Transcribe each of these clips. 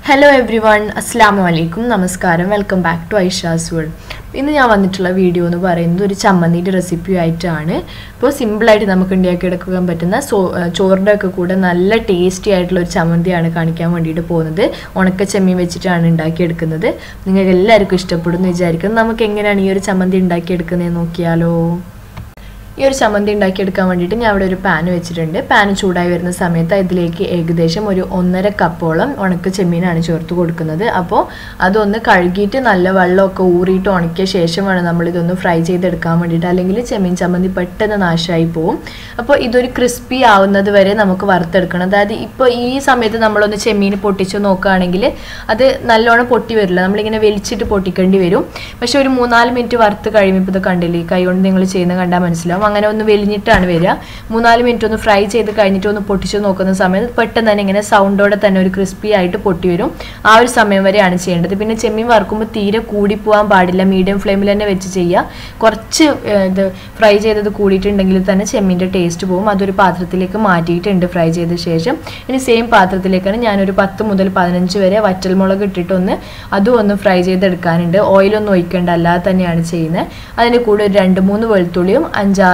hello every one അസ്സാം വലൈക്കും നമസ്കാരം welcome back to Aisha's world ഇന്ന് ഞാൻ വന്നിട്ടുള്ള വീഡിയോ എന്ന് പറയുന്നത് ഒരു ചമ്മന്തിൻ്റെ റെസിപ്പി ആയിട്ടാണ് ഇപ്പോൾ സിമ്പിളായിട്ട് നമുക്ക് ഉണ്ടാക്കിയെടുക്കാൻ പറ്റുന്ന സോ ചോറിൻ്റെ ഒക്കെ കൂടെ നല്ല ടേസ്റ്റി ആയിട്ടുള്ള ഒരു ചമ്മന്തിയാണ് കാണിക്കാൻ വേണ്ടിയിട്ട് പോകുന്നത് ഉണക്ക ചെമ്മീൻ വെച്ചിട്ടാണ് ഉണ്ടാക്കിയെടുക്കുന്നത് നിങ്ങൾക്ക് എല്ലാവർക്കും ഇഷ്ടപ്പെടുമെന്ന് വിചാരിക്കുന്നു നമുക്ക് എങ്ങനെയാണ് ഈ ഒരു ചമ്മന്തി ഉണ്ടാക്കിയെടുക്കുന്നത് നോക്കിയാലോ ഈ ഒരു ചമ്മന്തി ഉണ്ടാക്കിയെടുക്കാൻ വേണ്ടിയിട്ട് ഞാൻ അവിടെ ഒരു പാൻ വെച്ചിട്ടുണ്ട് പാൻ ചൂടായി വരുന്ന സമയത്ത് ഇതിലേക്ക് ഏകദേശം ഒരു ഒന്നര കപ്പോളം ഉണക്ക ചെമ്മീനാണ് ചേർത്ത് കൊടുക്കുന്നത് അപ്പോൾ അതൊന്ന് കഴുകിയിട്ട് നല്ല വെള്ളമൊക്കെ ഊറിയിട്ട് ഉണക്കിയ ശേഷമാണ് നമ്മൾ ഇതൊന്ന് ഫ്രൈ ചെയ്തെടുക്കാൻ വേണ്ടിയിട്ട് അല്ലെങ്കിൽ ചെമ്മീൻ ചമ്മന്തി പെട്ടെന്ന് നാശമായി പോവും അപ്പോൾ ഇതൊരു ക്രിസ്പി ആവുന്നത് വരെ നമുക്ക് വറുത്തെടുക്കണം അതായത് ഇപ്പോൾ ഈ സമയത്ത് നമ്മളൊന്ന് ചെമ്മീൻ പൊട്ടിച്ച് നോക്കുകയാണെങ്കിൽ അത് നല്ലോണം പൊട്ടി വരില്ല നമ്മളിങ്ങനെ വലിച്ചിട്ട് പൊട്ടിക്കേണ്ടി വരും പക്ഷെ ഒരു മൂന്നാല് മിനിറ്റ് വറുത്ത് കഴിയുമ്പോൾ ഇപ്പോൾ ഇത് കണ്ടില്ലേ കൈ കൊണ്ട് നിങ്ങൾ ചെയ്യുന്ന കണ്ടാൽ മനസ്സിലാവും അങ്ങനെ ഒന്ന് വെലിഞ്ഞിട്ടാണ് വരിക മൂന്നാല് മിനിറ്റ് ഒന്ന് ഫ്രൈ ചെയ്ത് കഴിഞ്ഞിട്ട് ഒന്ന് പൊട്ടിച്ച് നോക്കുന്ന സമയത്ത് പെട്ടെന്ന് തന്നെ ഇങ്ങനെ സൗണ്ടോടെ തന്നെ ഒരു ക്രിസ്പി ആയിട്ട് പൊട്ടി വരും ആ ഒരു സമയം വരെയാണ് ചെയ്യേണ്ടത് പിന്നെ ചെമ്മീൻ വറുക്കുമ്പോൾ തീരെ കൂടി പോകാൻ പാടില്ല മീഡിയം ഫ്ലെയിമിൽ തന്നെ വെച്ച് ചെയ്യുക കുറച്ച് ഏർ, ഇത് ഫ്രൈ ചെയ്തത് കൂടിയിട്ടുണ്ടെങ്കിൽ തന്നെ ചെമ്മീൻ്റെ ടേസ്റ്റ് പോകും അതൊരു പാത്രത്തിലേക്ക് മാറ്റിയിട്ടുണ്ട് ഫ്രൈ ചെയ്ത ശേഷം ഇനി സെയിം പാത്രത്തിലേക്കാണ് ഞാനൊരു പത്ത് മുതൽ പതിനഞ്ച് വരെ വറ്റൽമുളക് ഇട്ടിട്ടൊന്ന് അതും ഒന്ന് ഫ്രൈ ചെയ്തെടുക്കാനുണ്ട് ഓയിലൊന്നും ഒഴിക്കേണ്ട അല്ലാതെ തന്നെയാണ് ചെയ്യുന്നത് അതിൻ്റെ കൂടെ ഒരു രണ്ട് മൂന്ന് വെളുത്തുള്ളിയും അഞ്ചാറ്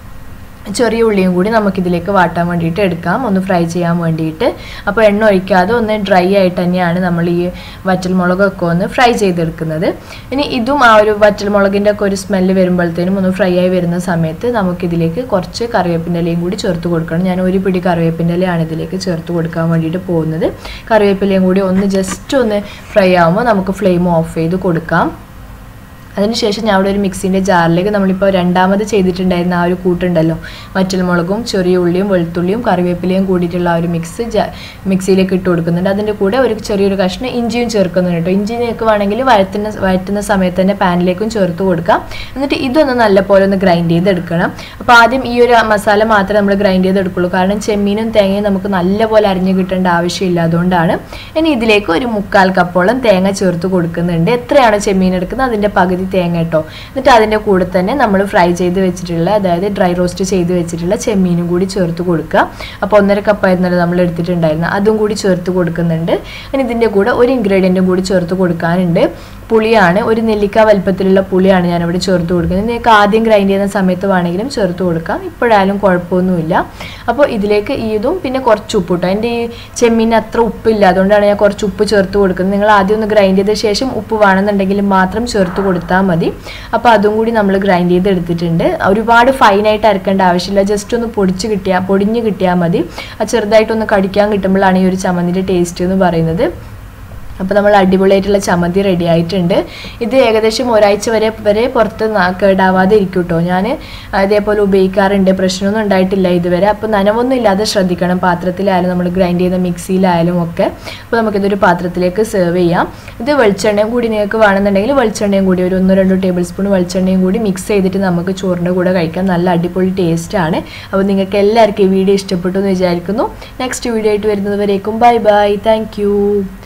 ചെറിയ ഉള്ളിയും കൂടി നമുക്കിതിലേക്ക് വാട്ടാൻ വേണ്ടിയിട്ട് എടുക്കാം ഒന്ന് ഫ്രൈ ചെയ്യാൻ വേണ്ടിയിട്ട് അപ്പോൾ എണ്ണ ഒഴിക്കാതെ ഒന്ന് ഡ്രൈ ആയിട്ട് തന്നെയാണ് നമ്മൾ ഈ വറ്റൽമുളകൊക്കെ ഒന്ന് ഫ്രൈ ചെയ്തെടുക്കുന്നത് ഇനി ഇതും ആ ഒരു വറ്റൽമുളകിൻ്റെ ഒക്കെ ഒരു സ്മെല്ല് വരുമ്പോഴത്തേനും ഒന്ന് ഫ്രൈ ആയി വരുന്ന സമയത്ത് നമുക്കിതിലേക്ക് കുറച്ച് കറിവേപ്പിൻ്റെ ഇലയും കൂടി ചേർത്ത് കൊടുക്കണം ഞാൻ ഒരു പിടി കറിവേപ്പിൻ്റെ ഇലയാണ് ഇതിലേക്ക് ചേർത്ത് കൊടുക്കാൻ വേണ്ടിയിട്ട് പോകുന്നത് കറിവേപ്പിലയും കൂടി ഒന്ന് ജസ്റ്റ് ഒന്ന് ഫ്രൈ ആകുമ്പോൾ നമുക്ക് ഫ്ലെയിം ഓഫ് ചെയ്ത് കൊടുക്കാം അതിനുശേഷം ഞാൻ അവിടെ ഒരു മിക്സിൻ്റെ ജാറിലേക്ക് നമ്മളിപ്പോൾ രണ്ടാമത് ചെയ്തിട്ടുണ്ടായിരുന്ന ആ ഒരു കൂട്ടുണ്ടല്ലോ വറ്റൽമുളകും ചെറിയ ഉള്ളിയും വെളുത്തുള്ളിയും കറിവേപ്പിലയും കൂടിയിട്ടുള്ള ആ ഒരു മിക്സ് ജ മിക്സിയിലേക്ക് ഇട്ട് കൊടുക്കുന്നുണ്ട് അതിൻ്റെ കൂടെ ഒരു ചെറിയൊരു കഷ്ണം ഇഞ്ചിയും ചേർക്കുന്നുണ്ട് കേട്ടോ ഇഞ്ചി നിൽക്കുവാണെങ്കിൽ വഴറ്റുന്ന വഴറ്റുന്ന സമയത്ത് തന്നെ പാനിലേക്കും ചേർത്ത് കൊടുക്കാം എന്നിട്ട് ഇതൊന്ന് നല്ലപോലെ ഒന്ന് ഗ്രൈൻഡ് ചെയ്തെടുക്കണം അപ്പോൾ ആദ്യം ഈ ഒരു മസാല മാത്രമേ നമ്മൾ ഗ്രൈൻഡ് ചെയ്തെടുക്കുള്ളൂ കാരണം ചെമ്മീനും തേങ്ങയും നമുക്ക് നല്ലപോലെ അരിഞ്ഞു കിട്ടേണ്ട ആവശ്യമില്ല അതുകൊണ്ടാണ് ഇനി ഇതിലേക്ക് ഒരു മുക്കാൽ കപ്പോളം തേങ്ങ ചേർത്ത് കൊടുക്കുന്നുണ്ട് എത്രയാണോ ചെമ്മീൻ എടുക്കുന്നത് അതിൻ്റെ പകുതി തേങ്ങ കേട്ടോ എന്നിട്ട് അതിൻ്റെ കൂടെ തന്നെ നമ്മൾ ഫ്രൈ ചെയ്ത് വെച്ചിട്ടുള്ള അതായത് ഡ്രൈ റോസ്റ്റ് ചെയ്ത് വെച്ചിട്ടുള്ള ചെമ്മീനും കൂടി ചേർത്ത് കൊടുക്കുക അപ്പോൾ ഒന്നര കപ്പായിരുന്നല്ലോ നമ്മൾ എടുത്തിട്ടുണ്ടായിരുന്നത് അതും കൂടി ചേർത്ത് കൊടുക്കുന്നുണ്ട് ഇനി ഇതിൻ്റെ കൂടെ ഒരു ഇൻഗ്രീഡിയൻറ്റും കൂടി ചേർത്ത് കൊടുക്കാനുണ്ട് പുളിയാണ് ഒരു നെല്ലിക്ക വലുപ്പത്തിലുള്ള പുളിയാണ് ഞാനിവിടെ ചേർത്ത് കൊടുക്കുന്നത് നിങ്ങൾക്ക് ആദ്യം ഗ്രൈൻഡ് ചെയ്യുന്ന സമയത്ത് വേണമെങ്കിലും ചേർത്ത് കൊടുക്കാം ഇപ്പോഴായാലും കുഴപ്പമൊന്നുമില്ല അപ്പോൾ ഇതിലേക്ക് ഈ ഇതും പിന്നെ കുറച്ച് ഉപ്പ് കിട്ടും എൻ്റെ ഈ ചെമ്മീന് അത്ര ഉപ്പില്ല അതുകൊണ്ടാണ് ഞാൻ കുറച്ച് ഉപ്പ് ചേർത്ത് കൊടുക്കുന്നത് നിങ്ങൾ ആദ്യം ഒന്ന് ഗ്രൈൻഡ് ചെയ്ത ശേഷം ഉപ്പ് വേണമെന്നുണ്ടെങ്കിൽ മാത്രം ചേർത്ത് കൊടുത്താൽ മതി അപ്പോൾ അതും കൂടി നമ്മൾ ഗ്രൈൻഡ് ചെയ്ത് എടുത്തിട്ടുണ്ട് ഒരുപാട് ഫൈനായിട്ട് അരക്കേണ്ട ആവശ്യമില്ല ജസ്റ്റ് ഒന്ന് പൊടിച്ച് കിട്ടിയാൽ പൊടിഞ്ഞ് കിട്ടിയാൽ മതി ആ ചെറുതായിട്ടൊന്ന് കടിക്കാൻ കിട്ടുമ്പോഴാണ് ഈ ഒരു ചമ്മന്തിൻ്റെ ടേസ്റ്റ് എന്ന് പറയുന്നത് അപ്പോൾ നമ്മൾ അടിപൊളിയായിട്ടുള്ള ചമ്മന്തി റെഡി ആയിട്ടുണ്ട് ഇത് ഏകദേശം ഒരാഴ്ച വരെ വരെ പുറത്ത് നാ- കേടാവാതെ ഇരിക്കും കേട്ടോ ഞാൻ ഇതേപോലെ ഉപയോഗിക്കാറുണ്ട് പ്രശ്നമൊന്നും ഉണ്ടായിട്ടില്ല ഇതുവരെ അപ്പോൾ നനവൊന്നും ഇല്ലാതെ ശ്രദ്ധിക്കണം പാത്രത്തിലായാലും നമ്മൾ ഗ്രൈൻഡ് ചെയ്ത മിക്സിയിലായാലും ഒക്കെ അപ്പോൾ നമുക്കിതൊരു പാത്രത്തിലേക്ക് സെർവ് ചെയ്യാം ഇത് വെളിച്ചെണ്ണയും കൂടി നിങ്ങൾക്ക് വേണമെന്നുണ്ടെങ്കിൽ വെളിച്ചെണ്ണയും കൂടി ഒരു ഒന്നോ രണ്ടോ ടേബിൾ സ്പൂൺ വെളിച്ചെണ്ണയും കൂടി മിക്സ് ചെയ്തിട്ട് നമുക്ക് ചോറിൻ്റെ കൂടെ കഴിക്കാൻ നല്ല അടിപൊളി ടേസ്റ്റാണ് അപ്പോൾ നിങ്ങൾക്ക് എല്ലാവർക്കും ഈ വീഡിയോ ഇഷ്ടപ്പെട്ടു എന്ന് വിചാരിക്കുന്നു നെക്സ്റ്റ് വീഡിയോ ആയിട്ട് വരുന്നത് വരേക്കും ബൈ ബൈ താങ്ക്